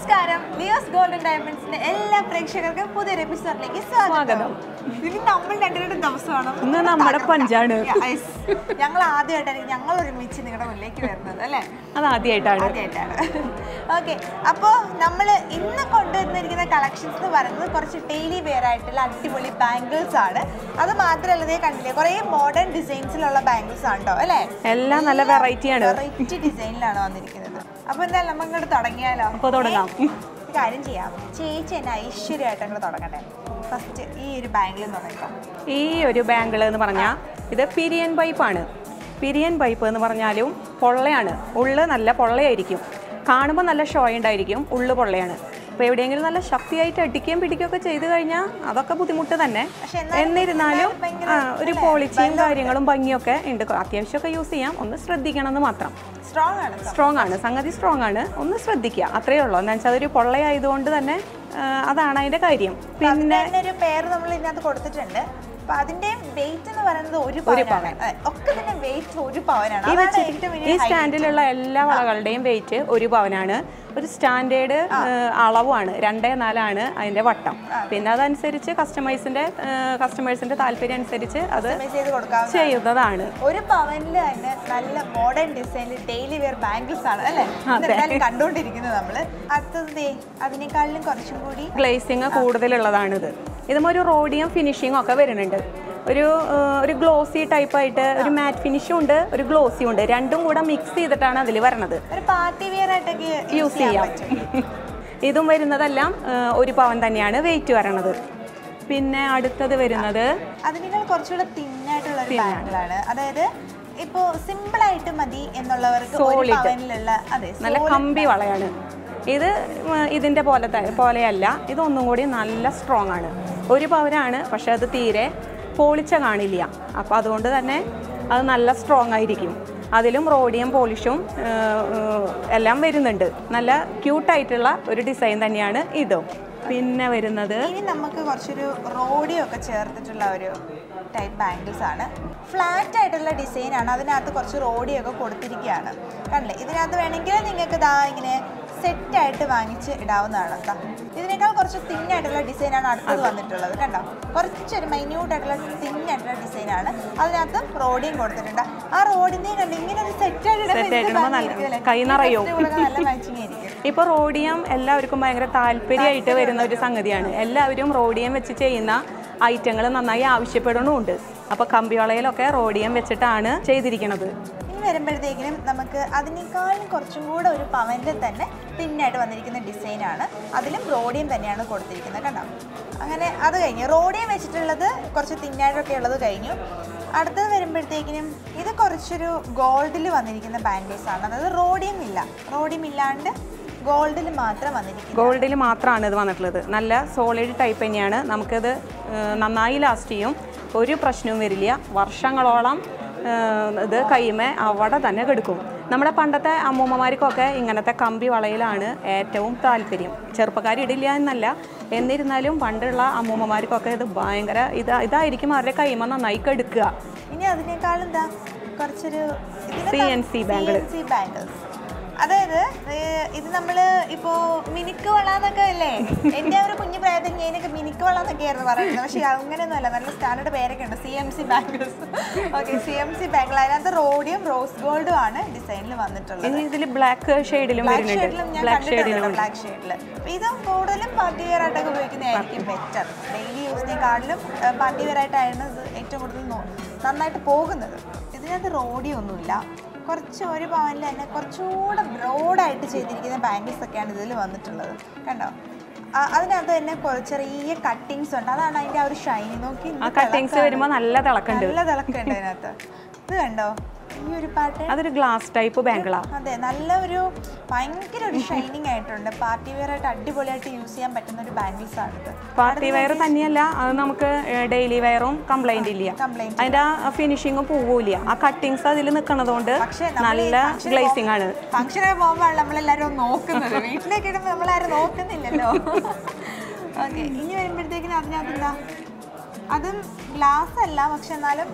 നമസ്കാരം ലിയോസ് ഗോൾഡൻ ഡയമണ്ട്സിന്റെ എല്ലാ പ്രേക്ഷകർക്കും പുതിയൊരു എപ്പിസോഡിലേക്ക് സ്വാഗതം ഇത് നമ്മൾ രണ്ടുപേരുടെ ദിവസമാണ് ഇന്ന് നമ്മുടെ പഞ്ചാണ് Yes. ഞങ്ങൾ ആദ്യമായിട്ടാണ് ഞങ്ങൾ ഒരുമിച്ച് നിങ്ങളുടെ മുന്നിലേക്ക് വരുന്നത് അല്ലേ അത് ആദ്യമായിട്ടാണ് ആദ്യമായിട്ടാണ് ഓക്കെ അപ്പോൾ നമ്മൾ ഇന്ന് കൊണ്ടുവന്നിരിക്കുന്ന കളക്ഷൻസ് എന്ന് പറയുന്നത് കുറച്ച് ഡെയിലി വെയർ ആയിട്ടുള്ള അടിപൊളി ബാംഗിൾസ് ആണ് അത് മാത്രമല്ല ഇതേ കണ്ടില്ലേ കുറേ മോഡേൺ ഡിസൈൻസിലുള്ള ബാംഗിൾസ് ആണ് കേട്ടോ അല്ലേ എല്ലാം നല്ല വെറൈറ്റി ആണ് വെറൈറ്റി ഡിസൈനിലാണ് വന്നിരിക്കുന്നത് അപ്പോൾ എന്തായാലും നമുക്ക് ഇങ്ങോട്ട് തുടങ്ങിയാലോ അപ്പോൾ തുടങ്ങാം ഒരു കാര്യം ചെയ്യാം ചേച്ചി എന്നെ ഐശ്വര്യമായിട്ട് അങ്ങോട്ട് തുടങ്ങട്ടെ ഫസ്റ്റ് ഈ ഒരു ബാംഗിൾ തുടങ്ങിക്കോ ഈ ഒരു ബാങ്കിൾ എന്ന് പറഞ്ഞാൽ ഇത് പിരിയൻ പൈപ്പാണ് പിരിയൻ പൈപ്പ് എന്ന് പറഞ്ഞാലും പൊള്ളയാണ് ഉള്ള് നല്ല പൊള്ളയായിരിക്കും കാണുമ്പോൾ നല്ല ഷോ ഉണ്ടായിരിക്കും ഉള്ളു പൊള്ളയാണ് അപ്പോൾ എവിടെയെങ്കിലും നല്ല ശക്തിയായിട്ട് അടിക്കുകയും പിടിക്കുകയൊക്കെ ചെയ്തു കഴിഞ്ഞാൽ അതൊക്കെ ബുദ്ധിമുട്ട് തന്നെ പക്ഷെ എന്നാലും എന്നിരുന്നാലും ഭയങ്കര ആ, ഒരു പോളിച്ചിയും കാര്യങ്ങളും ഭംഗിയൊക്കെ ഉണ്ട് അത്യാവശ്യമൊക്കെ യൂസ് ചെയ്യാം ഒന്ന് ശ്രദ്ധിക്കണം എന്ന് മാത്രം സ്ട്രോങ് ആണ് സ്ട്രോങ് ആണ് സംഗതി സ്ട്രോങ് ആണ് ഒന്ന് ശ്രദ്ധിക്കുക അത്രയേ ഉള്ളൂ എന്താ വെച്ചാൽ അതൊരു പൊള്ളയായതുകൊണ്ട് തന്നെ ആ, അതാണ് അതിന്റെ കാര്യം പിന്നെ തന്നെ ഒരു പേര് നമ്മൾ ഇതിനകത്ത് കൊടുത്തിട്ടുണ്ട് അപ്പൊ അതിന്റെ വെയിറ്റ് എന്ന് പറയുന്നത് ഒരു പവനാണ് അതെ, ഒക്കെ തന്നെ വെയിറ്റ് ഒരു പവനാണ് ഈ അതാണ് വെച്ച് ഏറ്റവും ഈ വലിയ സ്റ്റാൻഡിലുള്ള എല്ലാ വളകളുടെയും വെയിറ്റ് ഒരു പവനാണ് ഒരു സ്റ്റാൻഡേർഡ് അളവാണ് രണ്ടേ നാലാണ് അതിന്റെ വട്ടം പിന്നെ അതനുസരിച്ച് കസ്റ്റമൈസിന്റെ കസ്റ്റമേഴ്സിന്റെ താല്പര്യം അനുസരിച്ച് അത് customize ചെയ്ത് കൊടുക്കാം ചെയ്യുന്നതാണ് ഒരു പവനിൽ തന്നെ നല്ല മോഡേൺ ഡിസൈനിൽ ഡെയിലി വെയർ ബാംഗിൾസ് ആണ് അല്ലേ എന്തായാലും കണ്ടുകൊണ്ടിരിക്കുന്നത് നമ്മള് അടുത്തത് ദേ അതിനേക്കാളിലും കുറച്ചും കൂടി ഗ്ലേസിങ് കൂടുതലുള്ളതാണിത് ഇതും ഒരു റോഡിയം ഫിനിഷിംഗ് ഒക്കെ വരുന്നുണ്ട് ഒരു ആ, ഒരു ഗ്ലോസി ടൈപ്പായിട്ട് ഒരു മാറ്റ് ഫിനിഷും ഉണ്ട് ഒരു ഗ്ലോസിയും ഉണ്ട് രണ്ടും കൂടെ മിക്സ് ചെയ്തിട്ടാണ് അതിൽ വരണത് ഒരു പാർട്ടി വെയർ ആയിട്ടൊക്കെ യൂസ് ചെയ്യാം ഇതും വരുന്നതെല്ലാം ആ, ഒരു പവൻ തന്നെയാണ് വെയിറ്റ് വരണത് പിന്നെ അടുത്തത് വരുന്നത് അതിനേക്കാൾ കുറച്ചുകൂടെ തിന്നായിട്ടുള്ള ഒരു ബാംഗിളാണ് അതായത് ഇപ്പോ സിമ്പിൾ ആയിട്ട് മതി എന്നുള്ളവർക്ക് ഒരു പവനിലുള്ള അതെ നല്ല കമ്പി വളയാണ് ഇത് ഉം, ഇതിൻ്റെ പോലെ ത- പോലെയല്ല ഇതൊന്നും കൂടി നല്ല സ്ട്രോങ് ആണ് ഒരു പവനാണ് പക്ഷെ അത് തീരെ പോളിച്ച കാണില്ല അപ്പോൾ അതുകൊണ്ട് തന്നെ അത് നല്ല സ്ട്രോങ് ആയിരിക്കും അതിലും റോഡിയം പോളിഷും ഏർ, ഏർ, എല്ലാം വരുന്നുണ്ട് നല്ല ക്യൂട്ടായിട്ടുള്ള ഒരു ഡിസൈൻ തന്നെയാണ് ഇതും പിന്നെ വരുന്നത് ഇനി നമുക്ക് കുറച്ചൊരു റോഡിയോ ഒക്കെ ചേർത്തിട്ടുള്ള ഒരു ടൈപ്പ് ബാംഗിൾസ് ആണ് ഫ്ലാറ്റ് ആയിട്ടുള്ള ഡിസൈൻ ആണ് അതിനകത്ത് കുറച്ച് റോഡിയോ ഒക്കെ കൊടുത്തിരിക്കുകയാണ് കണ്ടില്ലേ ഇതിനകത്ത് വേണമെങ്കിൽ നിങ്ങൾക്ക് ഇതാ ഇങ്ങനെ സെറ്റ് ആയിട്ട് വാങ്ങിച്ച് ഇടാവുന്നതാണ് കേട്ടോ ഇതിനേക്കാൾ കുറച്ച് തിന്നായിട്ടുള്ള ഡിസൈനാണ് അടുത്തത് വന്നിട്ടുള്ളത് കണ്ടോ കുറച്ചൊരു മൈന്യൂട്ട് ആയിട്ടുള്ള തിന്നായിട്ടുള്ള ഡിസൈനാണ് അതിനകത്ത് റോഡിയും കൊടുത്തിട്ടുണ്ട് ആ റോഡിനെയും കണ്ട് ഇങ്ങനെ ഒരു സെറ്റ് ആയിട്ട് Set ആയിട്ട് ഇടുമ്പോൾ നല്ല- കൈ നിറയും. നല്ല മാച്ചിങ് ആയിരിക്കും ഇപ്പോൾ റോഡിയം എല്ലാവർക്കും ഭയങ്കര താല്പര്യമായിട്ട് വരുന്ന ഒരു സംഗതിയാണ് എല്ലാവരും റോഡിയം വെച്ച് ചെയ്യുന്ന ഐറ്റങ്ങൾ നന്നായി ആവശ്യപ്പെടുന്നുമുണ്ട് അപ്പോൾ കമ്പിവളയിലൊക്കെ റോഡിയം വെച്ചിട്ടാണ് ചെയ്തിരിക്കുന്നത് ഇനി വരുമ്പോഴത്തേക്കിനും നമുക്ക് അതിനേക്കാളും കുറച്ചും കൂടെ ഒരു പവനിൽ തന്നെ തിന്നായിട്ട് വന്നിരിക്കുന്ന ഡിസൈനാണ് അതിലും റോഡിയം തന്നെയാണ് കൊടുത്തിരിക്കുന്നത് കണ്ടോ അങ്ങനെ അത് കഴിഞ്ഞു റോഡിയം വെച്ചിട്ടുള്ളത് കുറച്ച് തിന്നായിട്ടൊക്കെ ഉള്ളത് കഴിഞ്ഞു അടുത്തത് വരുമ്പോഴത്തേക്കിനും ഇത് കുറച്ചൊരു ഗോൾഡിൽ വന്നിരിക്കുന്ന ബാൻഡേഴ്സ് ആണ് അതായത് റോഡിയം ഇല്ല റോഡിയം ഇല്ലാണ്ട് ഗോൾഡിൽ മാത്രം വന്നിരിക്കുന്നത് ഗോൾഡിൽ മാത്രമാണ് ഇത് വന്നിട്ടുള്ളത് നല്ല സോളിഡ് ടൈപ്പ് തന്നെയാണ് നമുക്കിത് ഏഹ്, നന്നായി ലാസ്റ്റ് ചെയ്യും ഒരു പ്രശ്നവും വരില്ല വർഷങ്ങളോളം ഏഹ്, ഇത് കൈമേ അവിടെ തന്നെ കെടുക്കും നമ്മുടെ പണ്ടത്തെ അമ്മൂമ്മമാർക്കൊക്കെ ഇങ്ങനത്തെ കമ്പി വളയിലാണ് ഏറ്റവും താല്പര്യം ചെറുപ്പക്കാർ ഇടില്ല എന്നല്ല എന്നിരുന്നാലും പണ്ടുള്ള അമ്മൂമ്മമാർക്കൊക്കെ ഇത് ഭയങ്കര ഇത് ഇതായിരിക്കും അവരുടെ കൈമ നന്നായി കെടുക്കുക ഇനി അതിനേക്കാളും എന്താ കുറച്ചൊരു CNC bangle. ബാംഗിൾസ് അതായത് ഏർ ഇത് നമ്മള് ഇപ്പോ മിനിക്ക് വള എന്നൊക്കെ അല്ലേ എന്റെ ആ ഒരു കുഞ്ഞു പ്രായത്തിൽ ഞാനൊക്കെ മിനിക്ക് വള എന്നൊക്കെ ആയിരുന്നു പറയുന്നത് പക്ഷെ അങ്ങനെയൊന്നും അല്ല നല്ല സ്റ്റാൻഡേർഡ് പേരൊക്കെ ഉണ്ട് C M C bangles okay C M C bangle അതിനകത്ത് റോഡിയം റോസ് ഗോൾഡും ആണ് ഡിസൈനിൽ വന്നിട്ടുള്ളത് ഇനി ഇതിൽ ബ്ലാക്ക് ഷെയ്ഡിലും ബ്ലാക്ക് വരുന്നുണ്ട് ഷെയ്ഡിലും ഞാൻ ബ്ലാക്ക് കണ്ടിട്ടുണ്ട് ഷെയ്ഡിലും ബ്ലാക്ക് ഷെയ്ഡിൽ ഇതും കൂടുതലും പാർട്ടി വെയർ ആയിട്ടൊക്കെ ഉപയോഗിക്കുന്നതായിരിക്കും ബെറ്റർ ഡെയിലി യൂസിനെക്കാട്ടിലും പാർട്ടി വെയർ ആയിട്ടാണ് ഇത് ഏറ്റവും കൂടുതൽ നോ- നന്നായിട്ട് പോകുന്നത് ഇതിനകത്ത് റോഡി ഒന്നുമില്ല കുറച്ച് ഒരു പവനിൽ തന്നെ കുറച്ചുകൂടെ ബ്രോഡായിട്ട് ചെയ്തിരിക്കുന്ന ബാംഗിൾസ് ഒക്കെയാണ് ഇതിൽ വന്നിട്ടുള്ളത് കണ്ടോ ആ, അതിനകത്ത് തന്നെ കുറച്ച് ചെറിയ കട്ടിങ്സ് ഉണ്ട് അതാണ് അതിന്റെ ആ ഒരു ഷൈനി നോക്കി ആ കട്ടിങ്സ് വരുമ്പോൾ നല്ല തിളക്കുണ്ട് നല്ല തിളക്കുണ്ട് അതിനകത്ത് ഇത് കണ്ടോ ഈ ഒരു പാറ്റേൺ അതൊരു ഗ്ലാസ് ടൈപ്പ് ബാങ്കിളാ അതെ നല്ല ഒരു ഭയങ്കര ഒരു ഷൈനിങ് ആയിട്ടുണ്ട് പാർട്ടി വെയർ ആയിട്ട് അടിപൊളിയായിട്ട് യൂസ് ചെയ്യാൻ പറ്റുന്ന ഒരു ബാംഗിൾസ് ആണിത് പാർട്ടി വെയർ തന്നെയല്ല അത് നമുക്ക് ഡെയിലി വെയറും കംപ്ലൈന്റ് ഇല്ല കംപ്ലൈന്റ് അതിന്റെ ആ ഫിനിഷിങ്ങും പോവില്ല ആ കട്ടിങ്സ് അതിൽ നിൽക്കുന്നതുകൊണ്ട് പക്ഷേ നല്ല ഗ്ലേസിംഗ് ആണ് ഫംഗ്ഷനൊക്കെ പോകുമ്പോഴാണ് നമ്മളെല്ലാവരും ഒന്ന് നോക്കുന്നത് വീട്ടിലേക്ക് ഇടുമ്പോൾ നമ്മളാരും നോക്കുന്നില്ലല്ലോ ഓക്കെ ഇനി വരുമ്പോഴത്തേക്കിനും അതിനകത്ത് എന്താ അതും ഗ്ലാസ് അല്ല പക്ഷെ എന്നാലും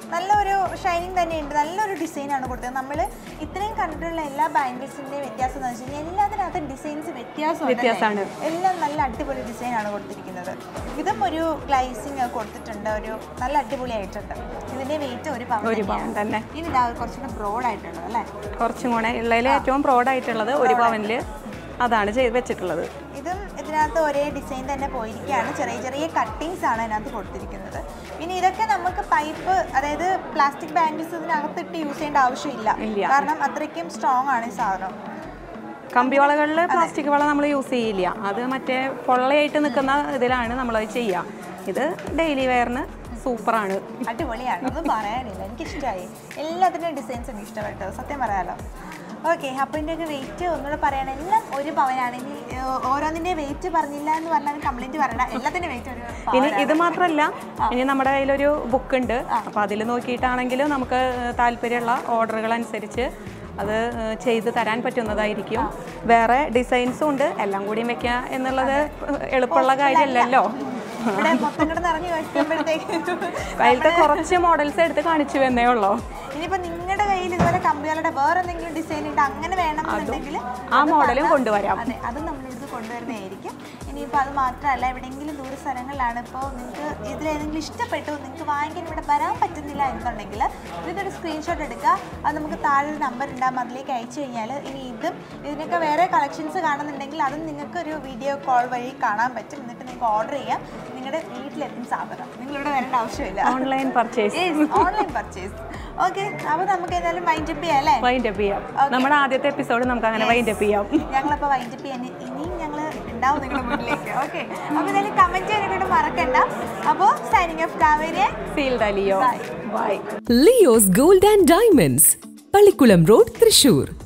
നല്ലൊരു ഷൈനിങ് തന്നെയുണ്ട് നല്ലൊരു ഡിസൈനാണ് കൊടുത്തത് നമ്മൾ ഇത്രയും കണ്ടിട്ടുള്ള എല്ലാ ബാംഗിൾസിൻ്റെയും വ്യത്യാസം എന്ന് വെച്ച് കഴിഞ്ഞാൽ എല്ലാത്തിനകത്തും ഡിസൈൻസ് വ്യത്യാസം വ്യത്യാസമാണ്. എല്ലാം നല്ല അടിപൊളി ഡിസൈനാണ് കൊടുത്തിരിക്കുന്നത് ഇതും ഒരു ഗ്ലൈസിങ് കൊടുത്തിട്ടുണ്ട് ഒരു നല്ല അടിപൊളിയായിട്ടുണ്ട് ഇതിൻ്റെ വെയിറ്റ് ഒരു പവൻ ഒരു പവൻ തന്നെ ഇനി ഇതാ കുറച്ചുകൂടെ ബ്രോഡ് ആയിട്ടുള്ളത് അല്ലേ കുറച്ചും കൂടെ ഉള്ളതിൽ ഏറ്റവും ബ്രോഡായിട്ടുള്ളത് ഒരു പവനിൽ അതാണ് ചെയ്ത് വെച്ചിട്ടുള്ളത് ഇതും ഇതിനകത്ത് ഒരേ ഡിസൈൻ തന്നെ പോയിരിക്കുകയാണ് ചെറിയ ചെറിയ കട്ടിങ്സ് ആണ് ഇതിനകത്ത് കൊടുത്തിരിക്കുന്നത് പിന്നെ ഇതൊക്കെ നമുക്ക് പൈപ്പ് അതായത് പ്ലാസ്റ്റിക് ബാംഗിൾസ് ഇതിനകത്തിട്ട് യൂസ് ചെയ്യേണ്ട ആവശ്യമില്ല ഇല്ല. കാരണം അത്രയ്ക്കും സ്ട്രോങ് ആണ് ഈ സാധനം കമ്പി വളകളിൽ പ്ലാസ്റ്റിക് വള നമ്മൾ യൂസ് ചെയ്യില്ല അത് മറ്റേ പൊള്ളയായിട്ട് നിൽക്കുന്ന ഇതിലാണ് നമ്മളത് ചെയ്യുക ഇത് ഡെയിലി വെയറിന് സൂപ്പറാണ് അടിപൊളിയാണ് ഒന്നും പറയാനില്ല എനിക്കിഷ്ടമായി എല്ലാത്തിൻ്റെയും ഡിസൈൻസ് എനിക്ക് ഇഷ്ടപ്പെട്ടു സത്യം പറയാലോ ഓക്കെ അപ്പോൾ ഇതിൻ്റെയൊക്കെ വെയിറ്റ് ഒന്നുകൂടെ പറയണം എല്ലാം ഒരു പവനാണ് ഇനി ഏഹ്, ഓരോന്നിൻ്റെ വെയിറ്റ് പറഞ്ഞില്ല എന്ന് പറഞ്ഞാൽ കംപ്ലൈൻറ്റ് പറയണം എല്ലാത്തിൻ്റെ വെയിറ്റ് ഒരു ഇനി പവനാണ്. ഇത് മാത്രമല്ല ഇനി നമ്മുടെ കയ്യിലൊരു ബുക്ക് ഉണ്ട് അപ്പോൾ അതിൽ നോക്കിയിട്ടാണെങ്കിലും നമുക്ക് താല്പര്യമുള്ള ഓർഡറുകൾ അനുസരിച്ച് അത് ഏഹ്, ചെയ്ത് തരാൻ പറ്റുന്നതായിരിക്കും വേറെ ഡിസൈൻസും ഉണ്ട് എല്ലാം കൂടിയും വെക്കുക എന്നുള്ളത് എളുപ്പമുള്ള കാര്യമല്ലല്ലോ ഇവിടെ മൊത്തം കിടന്ന് ഇറങ്ങി വയ്ക്കുമ്പോഴത്തേക്ക് അതിലത്തെ കുറച്ച് മോഡൽസ് എടുത്ത് കാണിച്ചു എന്നേ ഉള്ളൂ ഇനിയിപ്പോ നിങ്ങളുടെ കയ്യിൽ ഇതുപോലെ കമ്പികളുടെ വേറെ എന്തെങ്കിലും ഡിസൈൻ ഉണ്ട് അങ്ങനെ വേണം എന്നുണ്ടെങ്കിൽ ആ മോഡലും കൊണ്ടുവരാം അതെ അത് നമ്മളെടുത്ത് കൊണ്ടുവരുന്നതായിരിക്കും ഇനിയിപ്പോൾ അത് മാത്രമല്ല എവിടെയെങ്കിലും ദൂര സ്ഥലങ്ങളിലാണ് ഇപ്പോൾ നിങ്ങൾക്ക് ഇതിലേതെങ്കിലും ഇഷ്ടപ്പെട്ടു നിങ്ങൾക്ക് വാങ്ങിക്കാൻ ഇവിടെ വരാൻ പറ്റുന്നില്ല എന്നുണ്ടെങ്കിൽ ഇതൊരു സ്ക്രീൻഷോട്ട് എടുക്കുക അത് നമുക്ക് താഴെ ഒരു നമ്പർ ഉണ്ടാകും അതിലേക്ക് അയച്ചു കഴിഞ്ഞാൽ ഇനി ഇതും ഇതിനൊക്കെ വേറെ കളക്ഷൻസ് കാണുന്നുണ്ടെങ്കിൽ അതും നിങ്ങൾക്ക് ഒരു വീഡിയോ കോൾ വഴി കാണാൻ പറ്റും എന്നിട്ട് നിങ്ങൾക്ക് ഓർഡർ ചെയ്യാം നിങ്ങളുടെ വീട്ടിലെത്തും സാധനം നിങ്ങളിവിടെ വരേണ്ട ആവശ്യമില്ല online purchase online purchase okay അപ്പോൾ നമുക്ക് ഏതായാലും വൈൻഡപ്പ് ചെയ്യാം അല്ലേ വൈൻഡ് അപ്പ് ചെയ്യാം നമ്മുടെ ആദ്യത്തെ എപ്പിസോഡ് നമുക്ക് അങ്ങനെ വൈൻഡ് അപ്പ് ചെയ്യാം ഞങ്ങളപ്പോൾ വൈൻഡപ്പ് ചെയ്യാൻ ഇനിയും ഞങ്ങൾ ഉണ്ടാവും നിങ്ങളുടെ മുന്നിലേക്ക് ഓക്കെ അപ്പോൾ എന്തായാലും കമൻറ്റ് ചെയ്യാനായിട്ട് മറക്കണ്ട അപ്പോൾ സൈനിങ് ഓഫ് കാവേരിയെ സീൽ ദലിയോ Bye. Bye Leo's gold and diamonds Pallikulam road Thrissur